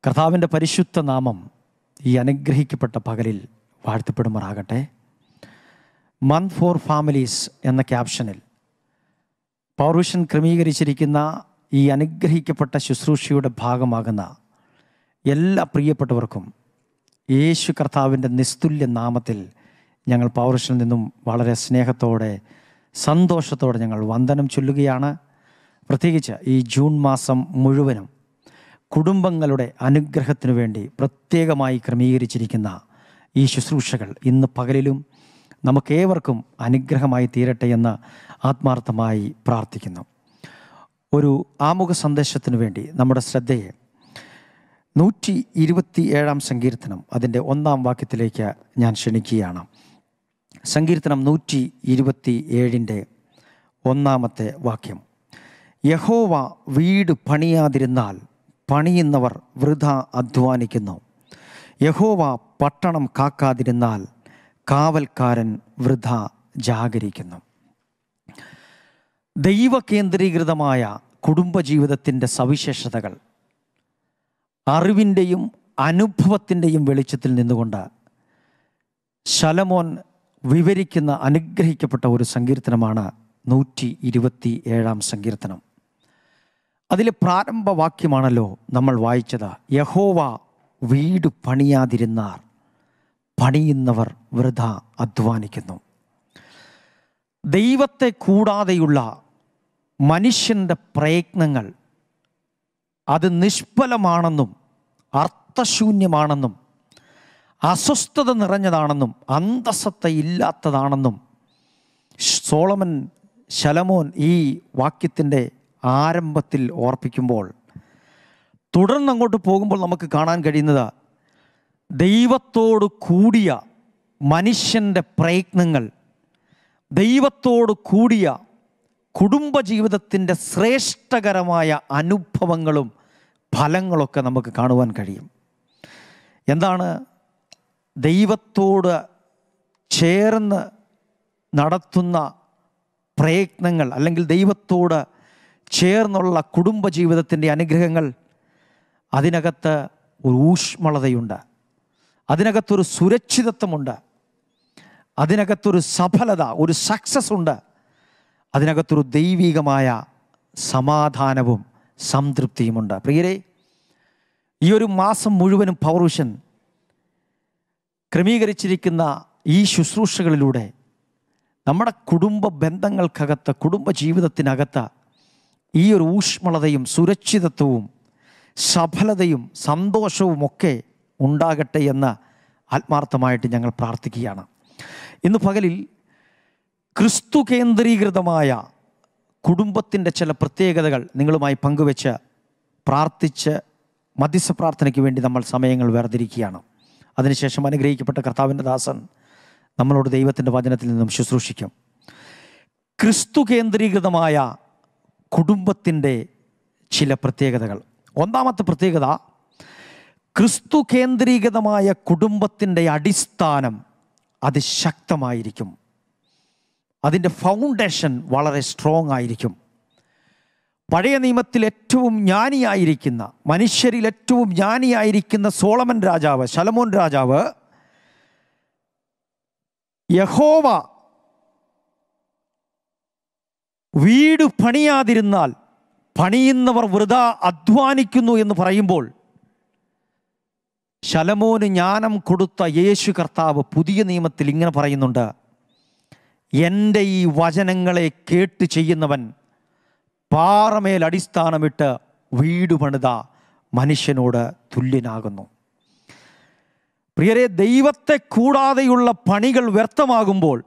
കർത്താവിൻ്റെ പരിശുദ്ധ നാമം ഈ അനുഗ്രഹിക്കപ്പെട്ട പകലിൽ വാഴ്ത്തപ്പെടുമാറാകട്ടെ മന്ത് ഫോർ ഫാമിലീസ് എന്ന ക്യാപ്ഷനിൽ പൗരുഷൻ ക്രമീകരിച്ചിരിക്കുന്ന ഈ അനുഗ്രഹിക്കപ്പെട്ട ശുശ്രൂഷയുടെ ഭാഗമാകുന്ന എല്ലാ പ്രിയപ്പെട്ടവർക്കും യേശു കർത്താവിൻ്റെ നിസ്തുല്യ നാമത്തിൽ ഞങ്ങൾ പൗരുഷനിൽ നിന്നും വളരെ സ്നേഹത്തോടെ സന്തോഷത്തോടെ ഞങ്ങൾ വന്ദനം ചൊല്ലുകയാണ് പ്രത്യേകിച്ച് ഈ ജൂൺ മാസം മുഴുവനും കുടുംബങ്ങളുടെ അനുഗ്രഹത്തിനു വേണ്ടി പ്രത്യേകമായി ക്രമീകരിച്ചിരിക്കുന്ന ഈ ശുശ്രൂഷകൾ ഇന്ന് പകലിലും നമുക്കേവർക്കും അനുഗ്രഹമായി തീരട്ടെ എന്ന് ആത്മാർത്ഥമായി പ്രാർത്ഥിക്കുന്നു ഒരു ആമുഖ സന്ദേശത്തിനു വേണ്ടി നമ്മുടെ ശ്രദ്ധയെ നൂറ്റി ഇരുപത്തി ഏഴാം സങ്കീർത്തനം അതിൻ്റെ ഒന്നാം വാക്യത്തിലേക്ക് ഞാൻ ക്ഷണിക്കുകയാണ് സങ്കീർത്തനം നൂറ്റി ഇരുപത്തി ഏഴിൻ്റെ ഒന്നാമത്തെ വാക്യം യഹോവ വീട് പണിയാതിരുന്നാൽ പണിയുന്നവർ വൃഥ അധ്വാനിക്കുന്നു യഹോവ പട്ടണം കാക്കാതിരുന്നാൽ കാവൽക്കാരൻ വൃഥ ജാഗരിക്കുന്നു ദൈവകേന്ദ്രീകൃതമായ കുടുംബജീവിതത്തിൻ്റെ സവിശേഷതകൾ അറിവിൻ്റെയും അനുഭവത്തിൻ്റെയും വെളിച്ചത്തിൽ നിന്നുകൊണ്ട് ശലമോൻ വിവരിക്കുന്ന അനുഗ്രഹിക്കപ്പെട്ട ഒരു സങ്കീർത്തനമാണ് നൂറ്റി ഇരുപത്തി ഏഴാം സങ്കീർത്തനം അതിലെ പ്രാരംഭ വാക്യമാണല്ലോ നമ്മൾ വായിച്ചത് യഹോവ വീട് പണിയാതിരുന്നാർ പണിയുന്നവർ വൃഥ അധ്വാനിക്കുന്നു ദൈവത്തെ കൂടാതെയുള്ള മനുഷ്യൻ്റെ പ്രയത്നങ്ങൾ അത് നിഷ്ഫലമാണെന്നും അർത്ഥശൂന്യമാണെന്നും അസ്വസ്ഥത നിറഞ്ഞതാണെന്നും അന്തസത്ത ഇല്ലാത്തതാണെന്നും സോളമൻ ശലമോൻ ഈ വാക്യത്തിൻ്റെ ആരംഭത്തിൽ ഓർപ്പിക്കുമ്പോൾ തുടർന്ന് അങ്ങോട്ട് പോകുമ്പോൾ നമുക്ക് കാണാൻ കഴിയുന്നത് ദൈവത്തോട് കൂടിയ മനുഷ്യൻ്റെ പ്രയത്നങ്ങൾ ദൈവത്തോട് കൂടിയ കുടുംബജീവിതത്തിൻ്റെ ശ്രേഷ്ഠകരമായ അനുഭവങ്ങളും ഫലങ്ങളൊക്കെ നമുക്ക് കാണുവാൻ കഴിയും എന്താണ് ദൈവത്തോട് ചേർന്ന് നടത്തുന്ന പ്രയത്നങ്ങൾ അല്ലെങ്കിൽ ദൈവത്തോട് ചേർന്നുള്ള കുടുംബജീവിതത്തിൻ്റെ അനുഗ്രഹങ്ങൾ അതിനകത്ത് ഒരു ഊഷ്മളതയുണ്ട് അതിനകത്തൊരു സുരക്ഷിതത്വമുണ്ട് അതിനകത്തൊരു സഫലത ഒരു സക്സസ് ഉണ്ട് അതിനകത്തൊരു ദൈവികമായ സമാധാനവും സംതൃപ്തിയുമുണ്ട് പ്രിയരെ ഈ ഒരു മാസം മുഴുവനും പൗരുഷൻ ക്രമീകരിച്ചിരിക്കുന്ന ഈ ശുശ്രൂഷകളിലൂടെ നമ്മുടെ കുടുംബ ബന്ധങ്ങൾക്കകത്ത് കുടുംബ ജീവിതത്തിനകത്ത് ഈ ഒരു ഊഷ്മളതയും സുരക്ഷിതത്വവും സഫലതയും സന്തോഷവും ഒക്കെ ഉണ്ടാകട്ടെ എന്ന് ആത്മാർത്ഥമായിട്ട് ഞങ്ങൾ പ്രാർത്ഥിക്കുകയാണ് ഇന്ന് പകലിൽ ക്രിസ്തു കേന്ദ്രീകൃതമായ കുടുംബത്തിൻ്റെ ചില പ്രത്യേകതകൾ നിങ്ങളുമായി പങ്കുവെച്ച് പ്രാർത്ഥിച്ച് മധ്യസ്ഥ പ്രാർത്ഥനയ്ക്ക് വേണ്ടി നമ്മൾ സമയങ്ങൾ വേർതിരിക്കുകയാണ് അതിനുശേഷം അനുഗ്രഹിക്കപ്പെട്ട കർത്താവിൻ്റെ ദാസൻ നമ്മളോട് ദൈവത്തിൻ്റെ വചനത്തിൽ നിന്നും ശുശ്രൂഷിക്കും ക്രിസ്തു കേന്ദ്രീകൃതമായ കുടുംബത്തിൻ്റെ ചില പ്രത്യേകതകൾ ഒന്നാമത്തെ പ്രത്യേകത ക്രിസ്തു കേന്ദ്രീകൃതമായ കുടുംബത്തിൻ്റെ അടിസ്ഥാനം അത് ശക്തമായിരിക്കും അതിൻ്റെ ഫൗണ്ടേഷൻ വളരെ സ്ട്രോങ് ആയിരിക്കും പഴയ നിയമത്തിൽ ഏറ്റവും ജ്ഞാനിയായിരിക്കുന്ന മനുഷ്യരിൽ ഏറ്റവും ജ്ഞാനിയായിരിക്കുന്ന സോളമൻ രാജാവ് ശലമോൻ രാജാവ് യഹോവ വീട് പണിയാതിരുന്നാൽ പണിയുന്നവർ വൃത അധ്വാനിക്കുന്നു എന്ന് പറയുമ്പോൾ ശലമോന് ജ്ഞാനം കൊടുത്ത യേശു കർത്താവ് പുതിയ നിയമത്തിൽ ഇങ്ങനെ പറയുന്നുണ്ട് എൻ്റെ ഈ വചനങ്ങളെ കേട്ട് ചെയ്യുന്നവൻ പാറമേൽ അടിസ്ഥാനമിട്ട് വീട് പണിത മനുഷ്യനോട് തുല്യനാകുന്നു പ്രിയരെ ദൈവത്തെ കൂടാതെയുള്ള പണികൾ വ്യർത്ഥമാകുമ്പോൾ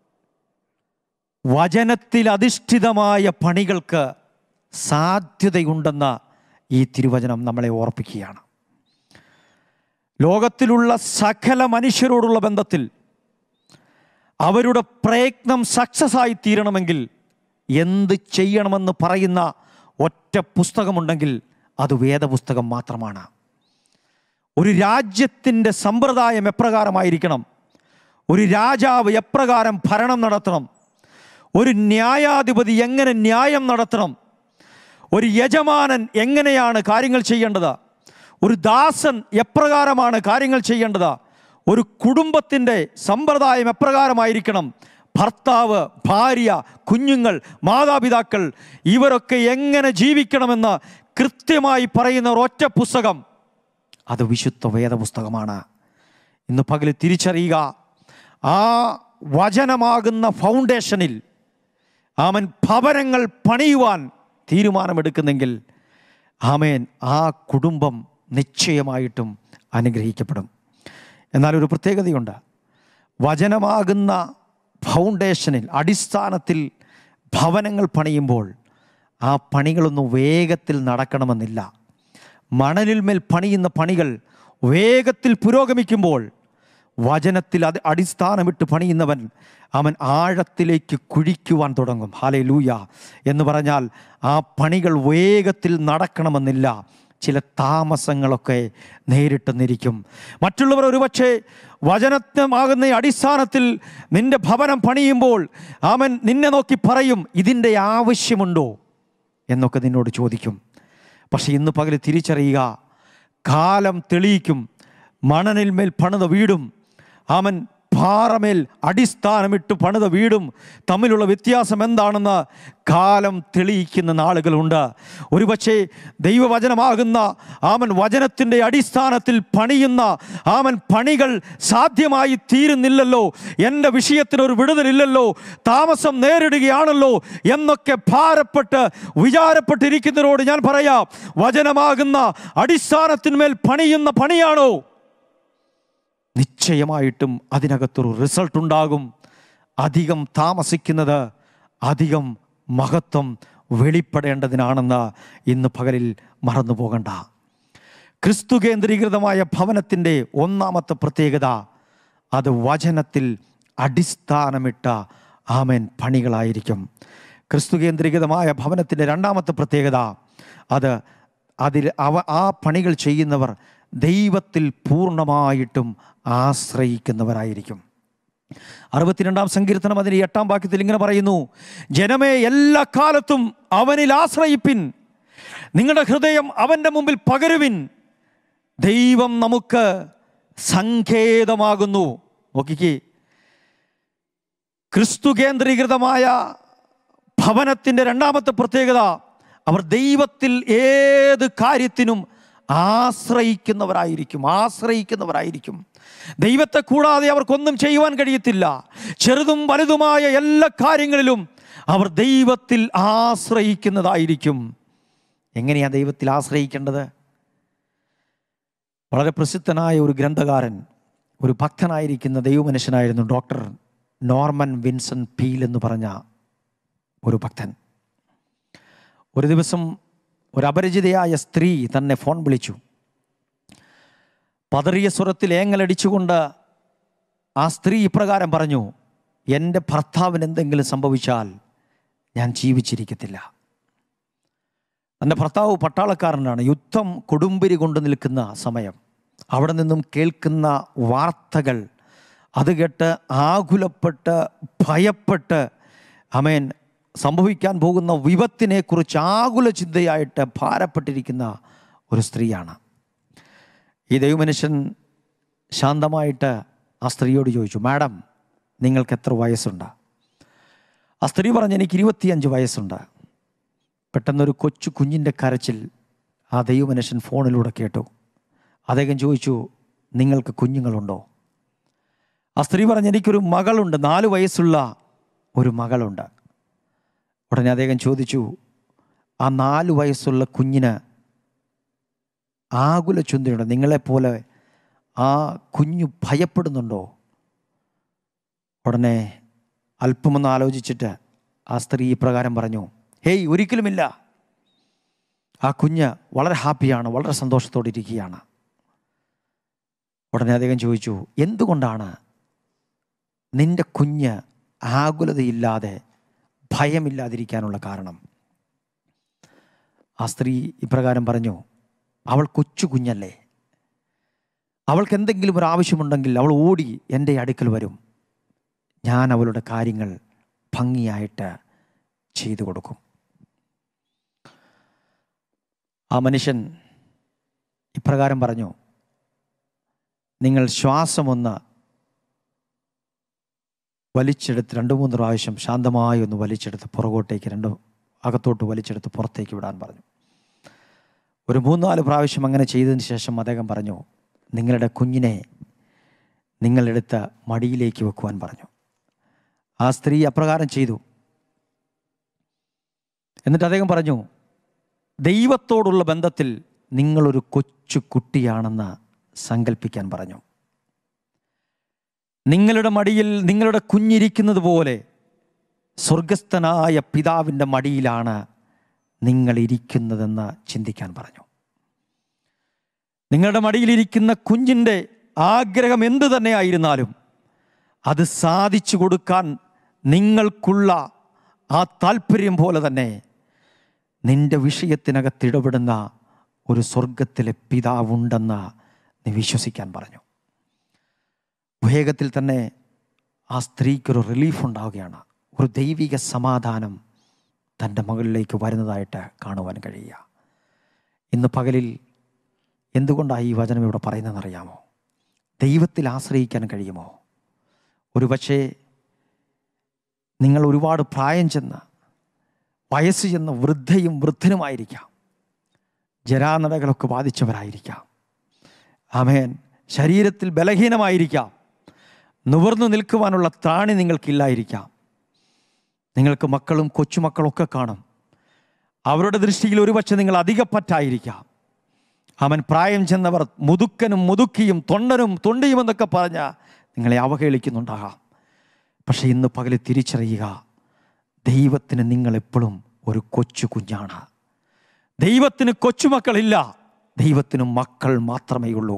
വചനത്തിൽ അധിഷ്ഠിതമായ പണികൾക്ക് സാധ്യതയുണ്ടെന്ന് ഈ തിരുവചനം നമ്മളെ ഓർപ്പിക്കുകയാണ് ലോകത്തിലുള്ള സകല മനുഷ്യരോടുള്ള ബന്ധത്തിൽ അവരുടെ പ്രയത്നം സക്സസ് ആയി തീരണമെങ്കിൽ എന്ത് ചെയ്യണമെന്ന് പറയുന്ന ഒറ്റ പുസ്തകമുണ്ടെങ്കിൽ അത് വേദപുസ്തകം മാത്രമാണ് ഒരു രാജ്യത്തിൻ്റെ സമ്പ്രദായം എപ്രകാരമായിരിക്കണം ഒരു രാജാവ് എപ്രകാരം ഭരണം നടത്തണം ഒരു ന്യായാധിപതി എങ്ങനെ ന്യായം നടത്തണം ഒരു യജമാനൻ എങ്ങനെയാണ് കാര്യങ്ങൾ ചെയ്യേണ്ടത് ഒരു ദാസൻ എപ്രകാരമാണ് കാര്യങ്ങൾ ചെയ്യേണ്ടത് ഒരു കുടുംബത്തിൻ്റെ സമ്പ്രദായം എപ്രകാരമായിരിക്കണം ഭർത്താവ് ഭാര്യ കുഞ്ഞുങ്ങൾ മാതാപിതാക്കൾ ഇവരൊക്കെ എങ്ങനെ ജീവിക്കണമെന്ന് കൃത്യമായി പറയുന്ന ഒരൊറ്റ പുസ്തകം അത് വിശുദ്ധ വേദപുസ്തകമാണ് ഇന്ന് പകൽ തിരിച്ചറിയുക ആ വചനമാകുന്ന ഫൗണ്ടേഷനിൽ ആമൻ ഭവനങ്ങൾ പണിയുവാൻ തീരുമാനമെടുക്കുന്നെങ്കിൽ ആമേൻ ആ കുടുംബം നിശ്ചയമായിട്ടും അനുഗ്രഹിക്കപ്പെടും എന്നാൽ ഒരു പ്രത്യേകതയുണ്ട് വചനമാകുന്ന ഫൗണ്ടേഷനിൽ അടിസ്ഥാനത്തിൽ ഭവനങ്ങൾ പണിയുമ്പോൾ ആ പണികളൊന്നും വേഗത്തിൽ നടക്കണമെന്നില്ല മണലിൽ മേൽ പണിയുന്ന പണികൾ വേഗത്തിൽ പുരോഗമിക്കുമ്പോൾ വചനത്തിൽ അത് അടിസ്ഥാനമിട്ട് പണിയുന്നവൻ അവൻ ആഴത്തിലേക്ക് കുഴിക്കുവാൻ തുടങ്ങും ഹാലേ ലൂയ എന്ന് പറഞ്ഞാൽ ആ പണികൾ വേഗത്തിൽ നടക്കണമെന്നില്ല ചില താമസങ്ങളൊക്കെ നേരിട്ടെന്നിരിക്കും മറ്റുള്ളവർ ഒരുപക്ഷെ വചനത്വമാകുന്ന ഈ അടിസ്ഥാനത്തിൽ നിന്റെ ഭവനം പണിയുമ്പോൾ അവൻ നിന്നെ നോക്കി പറയും ഇതിൻ്റെ ആവശ്യമുണ്ടോ എന്നൊക്കെ നിന്നോട് ചോദിക്കും പക്ഷെ ഇന്ന് പകൽ തിരിച്ചറിയുക കാലം തെളിയിക്കും മണനിൽ മേൽ പണിത വീടും അവൻ പാറമേൽ അടിസ്ഥാനമിട്ട് പണിത വീടും തമ്മിലുള്ള വ്യത്യാസം എന്താണെന്ന് കാലം തെളിയിക്കുന്ന നാളുകളുണ്ട് ഒരുപക്ഷെ ദൈവവചനമാകുന്ന ആമൻ വചനത്തിൻ്റെ അടിസ്ഥാനത്തിൽ പണിയുന്ന ആമൻ പണികൾ സാധ്യമായി തീരുന്നില്ലല്ലോ എൻ്റെ വിഷയത്തിനൊരു വിടുതലില്ലല്ലോ താമസം നേരിടുകയാണല്ലോ എന്നൊക്കെ ഭാരപ്പെട്ട് വിചാരപ്പെട്ടിരിക്കുന്നതിനോട് ഞാൻ പറയാം വചനമാകുന്ന അടിസ്ഥാനത്തിന്മേൽ പണിയുന്ന പണിയാണോ നിശ്ചയമായിട്ടും അതിനകത്തൊരു റിസൾട്ട് ഉണ്ടാകും അധികം താമസിക്കുന്നത് അധികം മഹത്വം വെളിപ്പെടേണ്ടതിനാണെന്ന് ഇന്ന് പകലിൽ മറന്നു പോകണ്ട ക്രിസ്തു കേന്ദ്രീകൃതമായ ഭവനത്തിൻ്റെ ഒന്നാമത്തെ പ്രത്യേകത അത് വചനത്തിൽ അടിസ്ഥാനമിട്ട ആമേൻ പണികളായിരിക്കും ക്രിസ്തു കേന്ദ്രീകൃതമായ ഭവനത്തിൻ്റെ രണ്ടാമത്തെ പ്രത്യേകത അത് അതിൽ അവ ആ പണികൾ ചെയ്യുന്നവർ ദൈവത്തിൽ പൂർണ്ണമായിട്ടും ആശ്രയിക്കുന്നവരായിരിക്കും അറുപത്തിരണ്ടാം സങ്കീർത്തനം അതിൻ്റെ എട്ടാം വാക്യത്തിൽ ഇങ്ങനെ പറയുന്നു ജനമേ എല്ലാ കാലത്തും അവനിൽ ആശ്രയിപ്പിൻ നിങ്ങളുടെ ഹൃദയം അവൻ്റെ മുമ്പിൽ പകരുവിൻ ദൈവം നമുക്ക് സങ്കേതമാകുന്നു നോക്കിക്കേ ക്രിസ്തു കേന്ദ്രീകൃതമായ ഭവനത്തിൻ്റെ രണ്ടാമത്തെ പ്രത്യേകത അവർ ദൈവത്തിൽ ഏത് കാര്യത്തിനും ആശ്രയിക്കുന്നവരായിരിക്കും ആശ്രയിക്കുന്നവരായിരിക്കും ദൈവത്തെ കൂടാതെ അവർക്കൊന്നും ചെയ്യുവാൻ കഴിയത്തില്ല ചെറുതും വലുതുമായ എല്ലാ കാര്യങ്ങളിലും അവർ ദൈവത്തിൽ ആശ്രയിക്കുന്നതായിരിക്കും എങ്ങനെയാണ് ദൈവത്തിൽ ആശ്രയിക്കേണ്ടത് വളരെ പ്രസിദ്ധനായ ഒരു ഗ്രന്ഥകാരൻ ഒരു ഭക്തനായിരിക്കുന്ന ദൈവമനുഷ്യനായിരുന്നു ഡോക്ടർ നോർമൻ വിൻസൺ പീൽ എന്ന് പറഞ്ഞ ഒരു ഭക്തൻ ഒരു ദിവസം ഒരു അപരിചിതയായ സ്ത്രീ തന്നെ ഫോൺ വിളിച്ചു പതറിയ സ്വരത്തിൽ ഏങ്ങലടിച്ചുകൊണ്ട് ആ സ്ത്രീ ഇപ്രകാരം പറഞ്ഞു എൻ്റെ ഭർത്താവിന് എന്തെങ്കിലും സംഭവിച്ചാൽ ഞാൻ ജീവിച്ചിരിക്കത്തില്ല എൻ്റെ ഭർത്താവ് പട്ടാളക്കാരനാണ് യുദ്ധം കൊടുമ്പിരി കൊണ്ട് നിൽക്കുന്ന സമയം അവിടെ നിന്നും കേൾക്കുന്ന വാർത്തകൾ അത് കേട്ട് ആകുലപ്പെട്ട് ഭയപ്പെട്ട് അമേൻ സംഭവിക്കാൻ പോകുന്ന വിപത്തിനെക്കുറിച്ച് ആകുല ചിന്തയായിട്ട് ഭാരപ്പെട്ടിരിക്കുന്ന ഒരു സ്ത്രീയാണ് ഈ ദൈവമനുഷ്യൻ ശാന്തമായിട്ട് ആ സ്ത്രീയോട് ചോദിച്ചു മാഡം നിങ്ങൾക്ക് എത്ര വയസ്സുണ്ട് ആ സ്ത്രീ പറഞ്ഞു എനിക്ക് ഇരുപത്തിയഞ്ച് വയസ്സുണ്ട് പെട്ടെന്നൊരു കൊച്ചു കുഞ്ഞിൻ്റെ കരച്ചിൽ ആ ദൈവമനുഷ്യൻ ഫോണിലൂടെ കേട്ടു അദ്ദേഹം ചോദിച്ചു നിങ്ങൾക്ക് കുഞ്ഞുങ്ങളുണ്ടോ ആ സ്ത്രീ പറഞ്ഞു എനിക്കൊരു മകളുണ്ട് നാല് വയസ്സുള്ള ഒരു മകളുണ്ട് ഉടനെ അദ്ദേഹം ചോദിച്ചു ആ നാല് വയസ്സുള്ള കുഞ്ഞിന് ആകുല ചിന്തയുണ്ട് നിങ്ങളെപ്പോലെ ആ കുഞ്ഞു ഭയപ്പെടുന്നുണ്ടോ ഉടനെ അല്പമൊന്ന് ആലോചിച്ചിട്ട് ആ സ്ത്രീ ഇപ്രകാരം പറഞ്ഞു ഹേയ് ഒരിക്കലുമില്ല ആ കുഞ്ഞ് വളരെ ഹാപ്പിയാണ് വളരെ സന്തോഷത്തോടെ ഇരിക്കുകയാണ് ഉടനെ അദ്ദേഹം ചോദിച്ചു എന്തുകൊണ്ടാണ് നിന്റെ കുഞ്ഞ് ആകുലതയില്ലാതെ ഭയമില്ലാതിരിക്കാനുള്ള കാരണം ആ സ്ത്രീ ഇപ്രകാരം പറഞ്ഞു അവൾ കൊച്ചു കുഞ്ഞല്ലേ അവൾക്ക് എന്തെങ്കിലും ഒരു ആവശ്യമുണ്ടെങ്കിൽ അവൾ ഓടി എൻ്റെ അടുക്കൽ വരും ഞാൻ അവളുടെ കാര്യങ്ങൾ ഭംഗിയായിട്ട് ചെയ്തു കൊടുക്കും ആ മനുഷ്യൻ ഇപ്രകാരം പറഞ്ഞു നിങ്ങൾ ശ്വാസമൊന്ന് വലിച്ചെടുത്ത് രണ്ട് മൂന്ന് പ്രാവശ്യം ശാന്തമായി ഒന്ന് വലിച്ചെടുത്ത് പുറകോട്ടേക്ക് രണ്ട് അകത്തോട്ട് വലിച്ചെടുത്ത് പുറത്തേക്ക് വിടാൻ പറഞ്ഞു ഒരു മൂന്നാല് പ്രാവശ്യം അങ്ങനെ ചെയ്തതിന് ശേഷം അദ്ദേഹം പറഞ്ഞു നിങ്ങളുടെ കുഞ്ഞിനെ നിങ്ങളെടുത്ത് മടിയിലേക്ക് വെക്കുവാൻ പറഞ്ഞു ആ സ്ത്രീ അപ്രകാരം ചെയ്തു എന്നിട്ട് അദ്ദേഹം പറഞ്ഞു ദൈവത്തോടുള്ള ബന്ധത്തിൽ നിങ്ങളൊരു കൊച്ചു കുട്ടിയാണെന്ന് സങ്കല്പിക്കാൻ പറഞ്ഞു നിങ്ങളുടെ മടിയിൽ നിങ്ങളുടെ കുഞ്ഞിരിക്കുന്നത് പോലെ സ്വർഗസ്ഥനായ പിതാവിൻ്റെ മടിയിലാണ് നിങ്ങൾ ഇരിക്കുന്നതെന്ന് ചിന്തിക്കാൻ പറഞ്ഞു നിങ്ങളുടെ മടിയിലിരിക്കുന്ന കുഞ്ഞിൻ്റെ ആഗ്രഹം എന്തു തന്നെയായിരുന്നാലും അത് സാധിച്ചു കൊടുക്കാൻ നിങ്ങൾക്കുള്ള ആ താല്പര്യം പോലെ തന്നെ നിന്റെ വിഷയത്തിനകത്ത് ഇടപെടുന്ന ഒരു സ്വർഗത്തിലെ പിതാവുണ്ടെന്ന് നീ വിശ്വസിക്കാൻ പറഞ്ഞു വേഗത്തിൽ തന്നെ ആ സ്ത്രീക്കൊരു റിലീഫ് ഉണ്ടാവുകയാണ് ഒരു ദൈവിക സമാധാനം തൻ്റെ മകളിലേക്ക് വരുന്നതായിട്ട് കാണുവാൻ കഴിയുക ഇന്ന് പകലിൽ എന്തുകൊണ്ടാണ് ഈ വചനം ഇവിടെ പറയുന്നതെന്നറിയാമോ ദൈവത്തിൽ ആശ്രയിക്കാൻ കഴിയുമോ ഒരു പക്ഷേ നിങ്ങൾ ഒരുപാട് പ്രായം ചെന്ന് വയസ്സ് ചെന്ന വൃദ്ധയും വൃദ്ധനുമായിരിക്കാം ജരാനടകളൊക്കെ ബാധിച്ചവരായിരിക്കാം ആമേൻ ശരീരത്തിൽ ബലഹീനമായിരിക്കാം നിവർന്നു നിൽക്കുവാനുള്ള ത്രാണി നിങ്ങൾക്കില്ലായിരിക്കാം നിങ്ങൾക്ക് മക്കളും കൊച്ചുമക്കളൊക്കെ കാണും അവരുടെ ദൃഷ്ടിയിൽ ഒരുപക്ഷെ നിങ്ങൾ അധികപ്പറ്റായിരിക്കാം അവൻ പ്രായം ചെന്നവർ മുതുക്കനും മുതുക്കിയും തൊണ്ടനും തൊണ്ടിയും എന്നൊക്കെ പറഞ്ഞ നിങ്ങളെ അവഹേളിക്കുന്നുണ്ടാകാം പക്ഷെ ഇന്ന് പകല് തിരിച്ചറിയുക ദൈവത്തിന് നിങ്ങളെപ്പോഴും ഒരു കൊച്ചു കുഞ്ഞാണ് ദൈവത്തിന് കൊച്ചുമക്കളില്ല ദൈവത്തിന് മക്കൾ മാത്രമേ ഉള്ളൂ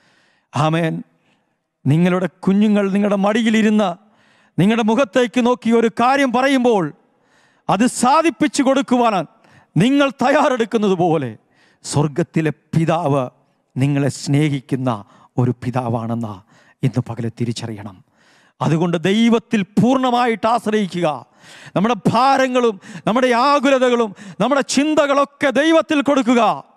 ആമേൻ നിങ്ങളുടെ കുഞ്ഞുങ്ങൾ നിങ്ങളുടെ മടിയിലിരുന്ന് നിങ്ങളുടെ മുഖത്തേക്ക് നോക്കി ഒരു കാര്യം പറയുമ്പോൾ അത് സാധിപ്പിച്ചു കൊടുക്കുവാൻ നിങ്ങൾ തയ്യാറെടുക്കുന്നത് പോലെ സ്വർഗത്തിലെ പിതാവ് നിങ്ങളെ സ്നേഹിക്കുന്ന ഒരു പിതാവാണെന്ന ഇന്ന് പകലെ തിരിച്ചറിയണം അതുകൊണ്ട് ദൈവത്തിൽ പൂർണ്ണമായിട്ട് ആശ്രയിക്കുക നമ്മുടെ ഭാരങ്ങളും നമ്മുടെ ആകുലതകളും നമ്മുടെ ചിന്തകളൊക്കെ ദൈവത്തിൽ കൊടുക്കുക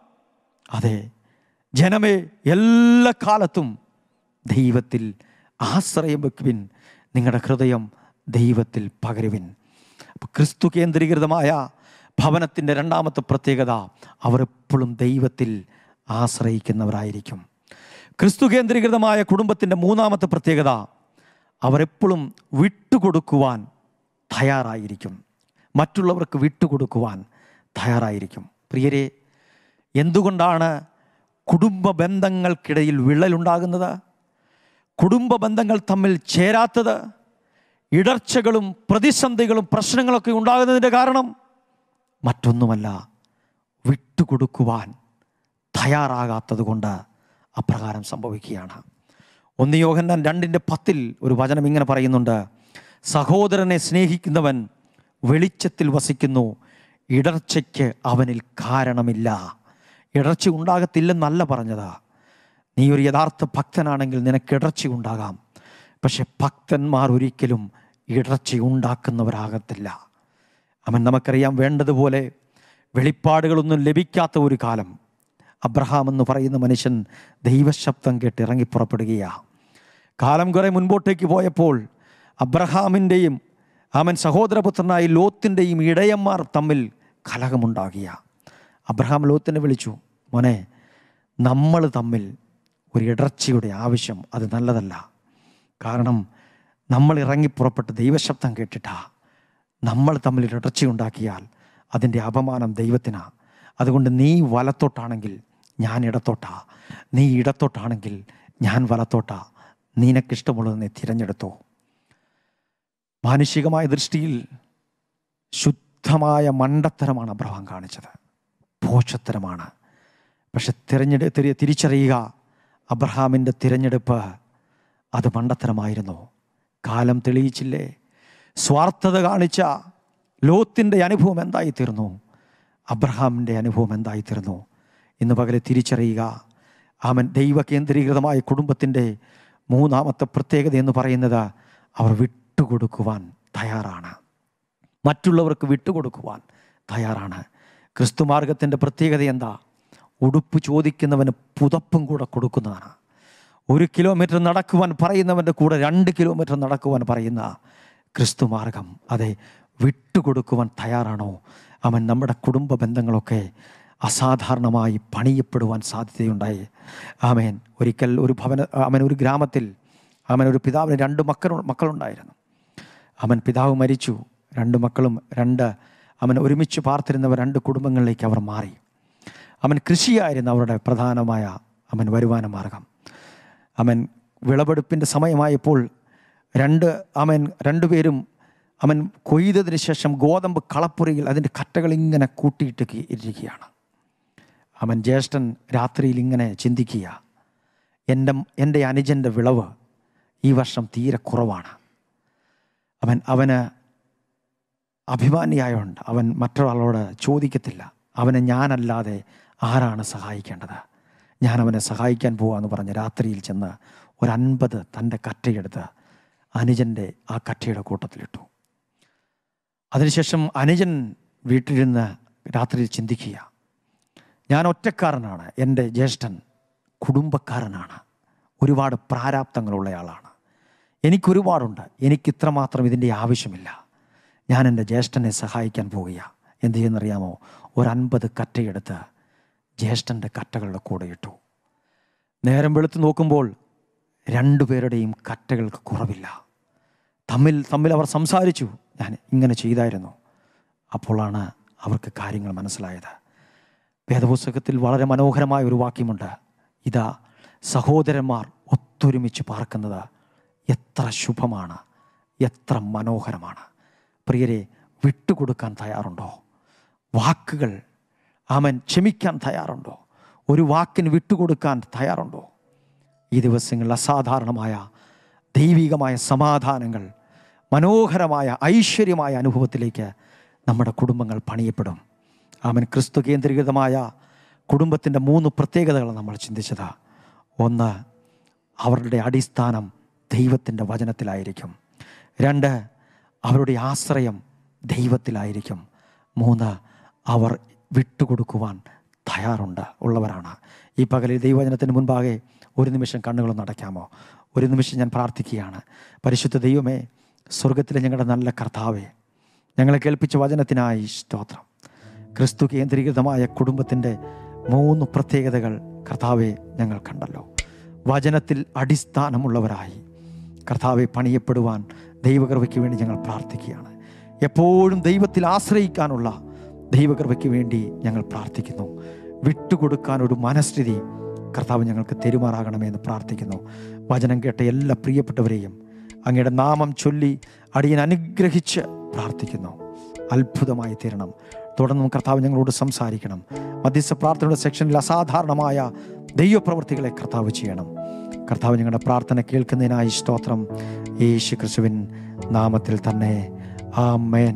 അതെ ജനമേ എല്ലാ കാലത്തും ദൈവത്തിൽ ആശ്രയം വെക്കുവിൻ നിങ്ങളുടെ ഹൃദയം ദൈവത്തിൽ പകരുവിൻ അപ്പോൾ ക്രിസ്തു കേന്ദ്രീകൃതമായ ഭവനത്തിൻ്റെ രണ്ടാമത്തെ പ്രത്യേകത അവർ എപ്പോഴും ദൈവത്തിൽ ആശ്രയിക്കുന്നവരായിരിക്കും ക്രിസ്തു കേന്ദ്രീകൃതമായ കുടുംബത്തിൻ്റെ മൂന്നാമത്തെ പ്രത്യേകത അവരെപ്പോഴും വിട്ടുകൊടുക്കുവാൻ തയ്യാറായിരിക്കും മറ്റുള്ളവർക്ക് വിട്ടുകൊടുക്കുവാൻ തയ്യാറായിരിക്കും പ്രിയരെ എന്തുകൊണ്ടാണ് കുടുംബ ബന്ധങ്ങൾക്കിടയിൽ വിള്ളലുണ്ടാകുന്നത് കുടുംബ ബന്ധങ്ങൾ തമ്മിൽ ചേരാത്തത് ഇടർച്ചകളും പ്രതിസന്ധികളും പ്രശ്നങ്ങളൊക്കെ ഉണ്ടാകുന്നതിൻ്റെ കാരണം മറ്റൊന്നുമല്ല വിട്ടുകൊടുക്കുവാൻ തയ്യാറാകാത്തത് കൊണ്ട് അപ്രകാരം സംഭവിക്കുകയാണ് ഒന്ന് യോഹന്നാൻ രണ്ടിൻ്റെ പത്തിൽ ഒരു വചനം ഇങ്ങനെ പറയുന്നുണ്ട് സഹോദരനെ സ്നേഹിക്കുന്നവൻ വെളിച്ചത്തിൽ വസിക്കുന്നു ഇടർച്ചയ്ക്ക് അവനിൽ കാരണമില്ല ഇടർച്ച ഉണ്ടാകത്തില്ലെന്നല്ല പറഞ്ഞത് നീ ഒരു യഥാർത്ഥ ഭക്തനാണെങ്കിൽ നിനക്ക് ഇടർച്ച ഉണ്ടാകാം പക്ഷെ ഭക്തന്മാർ ഒരിക്കലും ഇടർച്ച ഉണ്ടാക്കുന്നവരാകത്തില്ല അവൻ നമുക്കറിയാം വേണ്ടതുപോലെ വെളിപ്പാടുകളൊന്നും ലഭിക്കാത്ത ഒരു കാലം അബ്രഹാം എന്ന് പറയുന്ന മനുഷ്യൻ ദൈവശബ്ദം കേട്ട് ഇറങ്ങി പുറപ്പെടുകയാണ് കാലം കുറെ മുൻപോട്ടേക്ക് പോയപ്പോൾ അബ്രഹാമിൻ്റെയും അവൻ സഹോദരപുത്രനായ ലോത്തിൻ്റെയും ഇടയന്മാർ തമ്മിൽ കലഹമുണ്ടാകിയ അബ്രഹാം ലോത്തിനെ വിളിച്ചു മോനെ നമ്മൾ തമ്മിൽ ഒരു ഇടർച്ചയുടെ ആവശ്യം അത് നല്ലതല്ല കാരണം നമ്മൾ ഇറങ്ങി പുറപ്പെട്ട് ദൈവശബ്ദം കേട്ടിട്ടാ നമ്മൾ തമ്മിൽ ഒരു ഇടർച്ച ഉണ്ടാക്കിയാൽ അതിൻ്റെ അപമാനം ദൈവത്തിനാ അതുകൊണ്ട് നീ വലത്തോട്ടാണെങ്കിൽ ഞാൻ ഇടത്തോട്ടാ നീ ഇടത്തോട്ടാണെങ്കിൽ ഞാൻ വലത്തോട്ടാ നിനക്കിഷ്ടമുള്ളത് നീ തിരഞ്ഞെടുത്തോ മാനുഷികമായ ദൃഷ്ടിയിൽ ശുദ്ധമായ മണ്ടത്തരമാണ് അബ്രഹാം കാണിച്ചത് പോഷത്തരമാണ് പക്ഷെ തിരഞ്ഞെടു തിരി- തിരിച്ചറിയുക അബ്രഹാമിൻ്റെ തിരഞ്ഞെടുപ്പ് അത് മണ്ടത്തരമായിരുന്നു കാലം തെളിയിച്ചില്ലേ സ്വാർത്ഥത കാണിച്ച ലോത്തിൻ്റെ അനുഭവം എന്തായിത്തീർന്നു അബ്രഹാമിൻ്റെ അനുഭവം എന്തായിത്തീർന്നു ഇന്ന് പകലെ തിരിച്ചറിയുക അവൻ ദൈവ കേന്ദ്രീകൃതമായ കുടുംബത്തിൻ്റെ മൂന്നാമത്തെ പ്രത്യേകത എന്ന് പറയുന്നത് അവർ വിട്ടുകൊടുക്കുവാൻ തയ്യാറാണ് മറ്റുള്ളവർക്ക് വിട്ടുകൊടുക്കുവാൻ തയ്യാറാണ് ക്രിസ്തുമാർഗത്തിൻ്റെ പ്രത്യേകത എന്താ ഉടുപ്പ് ചോദിക്കുന്നവന് പുതപ്പും കൂടെ കൊടുക്കുന്നതാണ് ഒരു കിലോമീറ്റർ നടക്കുവാൻ പറയുന്നവൻ്റെ കൂടെ രണ്ട് കിലോമീറ്റർ നടക്കുവാൻ പറയുന്ന ക്രിസ്തു മാർഗം അതെ വിട്ടുകൊടുക്കുവാൻ തയ്യാറാണോ അവൻ നമ്മുടെ കുടുംബ ബന്ധങ്ങളൊക്കെ അസാധാരണമായി പണിയപ്പെടുവാൻ സാധ്യതയുണ്ടായി ആമേൻ ഒരിക്കൽ ഒരു ഭവന അവൻ ഒരു ഗ്രാമത്തിൽ അവൻ ഒരു പിതാവിന് രണ്ട് മക്കൾ മക്കളുണ്ടായിരുന്നു അവൻ പിതാവ് മരിച്ചു രണ്ട് മക്കളും രണ്ട് അവൻ ഒരുമിച്ച് പാർത്തിരുന്നവർ രണ്ട് കുടുംബങ്ങളിലേക്ക് അവർ മാറി അവൻ കൃഷിയായിരുന്നു അവരുടെ പ്രധാനമായ അവൻ വരുമാന മാർഗം അവൻ വിളവെടുപ്പിൻ്റെ സമയമായപ്പോൾ രണ്ട് അവൻ രണ്ടുപേരും അവൻ കൊയ്തതിന് ശേഷം ഗോതമ്പ് കളപ്പുരയിൽ അതിൻ്റെ കറ്റകൾ ഇങ്ങനെ കൂട്ടിയിട്ട് കി- ഇരിക്കുകയാണ് അവൻ ജ്യേഷ്ഠൻ രാത്രിയിൽ ഇങ്ങനെ ചിന്തിക്കുക എൻ്റെ എൻ്റെ അനുജൻ്റെ വിളവ് ഈ വർഷം തീരെ കുറവാണ് അവൻ അവന് അഭിമാനിയായോണ്ട് അവൻ മറ്റൊരാളോട് ചോദിക്കത്തില്ല അവനെ ഞാനല്ലാതെ ആരാണ് സഹായിക്കേണ്ടത് ഞാൻ അവനെ സഹായിക്കാൻ പോവാന്ന് പറഞ്ഞ് രാത്രിയിൽ ചെന്ന് ഒരു അൻപത് തൻ്റെ കറ്റയെടുത്ത് അനുജൻ്റെ ആ കറ്റയുടെ കൂട്ടത്തിലിട്ടു അതിനുശേഷം അനുജൻ വീട്ടിലിരുന്ന് രാത്രിയിൽ ചിന്തിക്കുക ഞാൻ ഒറ്റക്കാരനാണ് എൻ്റെ ജ്യേഷ്ഠൻ കുടുംബക്കാരനാണ് ഒരുപാട് പ്രാരാബ്ദങ്ങളുള്ളയാളാണ് എനിക്കൊരുപാടുണ്ട് എനിക്കിത്രമാത്രം ഇതിൻ്റെ ആവശ്യമില്ല ഞാൻ എൻ്റെ ജ്യേഷ്ഠനെ സഹായിക്കാൻ പോവുകയാണ് എന്ത് ചെയ്യുന്നറിയാമോ ഒരു അൻപത് കറ്റയെടുത്ത് ജ്യേഷ്ഠൻ്റെ കറ്റകളുടെ കൂടെ ഇട്ടു നേരം വെളുത്ത് നോക്കുമ്പോൾ രണ്ടുപേരുടെയും കറ്റകൾക്ക് കുറവില്ല തമ്മിൽ തമ്മിൽ അവർ സംസാരിച്ചു ഞാൻ ഇങ്ങനെ ചെയ്തായിരുന്നു അപ്പോഴാണ് അവർക്ക് കാര്യങ്ങൾ മനസ്സിലായത് വേദപുസ്തകത്തിൽ വളരെ മനോഹരമായ ഒരു വാക്യമുണ്ട് ഇതാ സഹോദരന്മാർ ഒത്തൊരുമിച്ച് പാർക്കുന്നത് എത്ര ശുഭമാണ് എത്ര മനോഹരമാണ് പ്രിയരെ വിട്ടുകൊടുക്കാൻ തയ്യാറുണ്ടോ വാക്കുകൾ അവൻ ക്ഷമിക്കാൻ തയ്യാറുണ്ടോ ഒരു വാക്കിന് വിട്ടുകൊടുക്കാൻ തയ്യാറുണ്ടോ ഈ ദിവസങ്ങളിൽ അസാധാരണമായ ദൈവികമായ സമാധാനങ്ങൾ മനോഹരമായ ഐശ്വര്യമായ അനുഭവത്തിലേക്ക് നമ്മുടെ കുടുംബങ്ങൾ പണിയപ്പെടും അവൻ ക്രിസ്തു കേന്ദ്രീകൃതമായ കുടുംബത്തിൻ്റെ മൂന്ന് പ്രത്യേകതകൾ നമ്മൾ ചിന്തിച്ചത് ഒന്ന് അവരുടെ അടിസ്ഥാനം ദൈവത്തിൻ്റെ വചനത്തിലായിരിക്കും രണ്ട് അവരുടെ ആശ്രയം ദൈവത്തിലായിരിക്കും മൂന്ന് അവർ വിട്ടുകൊടുക്കുവാൻ തയ്യാറുണ്ട് ഉള്ളവരാണ് ഈ പകലിൽ ദൈവവചനത്തിന് മുൻപാകെ ഒരു നിമിഷം കണ്ണുകളൊന്ന് അടയ്ക്കാമോ ഒരു നിമിഷം ഞാൻ പ്രാർത്ഥിക്കുകയാണ് പരിശുദ്ധ ദൈവമേ സ്വർഗത്തിലെ ഞങ്ങളുടെ നല്ല കർത്താവേ ഞങ്ങളെ കേൾപ്പിച്ച വചനത്തിനായി സ്തോത്രം ക്രിസ്തു കേന്ദ്രീകൃതമായ കുടുംബത്തിൻ്റെ മൂന്ന് പ്രത്യേകതകൾ കർത്താവെ ഞങ്ങൾ കണ്ടല്ലോ വചനത്തിൽ അടിസ്ഥാനമുള്ളവരായി കർത്താവെ പണിയപ്പെടുവാൻ ദൈവകൃപയ്ക്ക് വേണ്ടി ഞങ്ങൾ പ്രാർത്ഥിക്കുകയാണ് എപ്പോഴും ദൈവത്തിൽ ആശ്രയിക്കാനുള്ള ദൈവകൃപയ്ക്ക് വേണ്ടി ഞങ്ങൾ പ്രാർത്ഥിക്കുന്നു വിട്ടുകൊടുക്കാൻ ഒരു മനസ്ഥിതി കർത്താവ് ഞങ്ങൾക്ക് തെരുമാറാകണമെന്ന് പ്രാർത്ഥിക്കുന്നു വചനം കേട്ട എല്ലാ പ്രിയപ്പെട്ടവരെയും അങ്ങയുടെ നാമം ചൊല്ലി അടിയൻ അനുഗ്രഹിച്ച് പ്രാർത്ഥിക്കുന്നു അത്ഭുതമായി തീരണം തുടർന്നും കർത്താവ് ഞങ്ങളോട് സംസാരിക്കണം മധ്യസ്ഥ പ്രാർത്ഥനയുടെ സെക്ഷനിൽ അസാധാരണമായ ദൈവപ്രവൃത്തികളെ കർത്താവ് ചെയ്യണം കർത്താവ് ഞങ്ങളുടെ പ്രാർത്ഥന കേൾക്കുന്നതിനായി സ്തോത്രം യേശു ക്രിസ്തുവിൻ നാമത്തിൽ തന്നെ ആമേൻ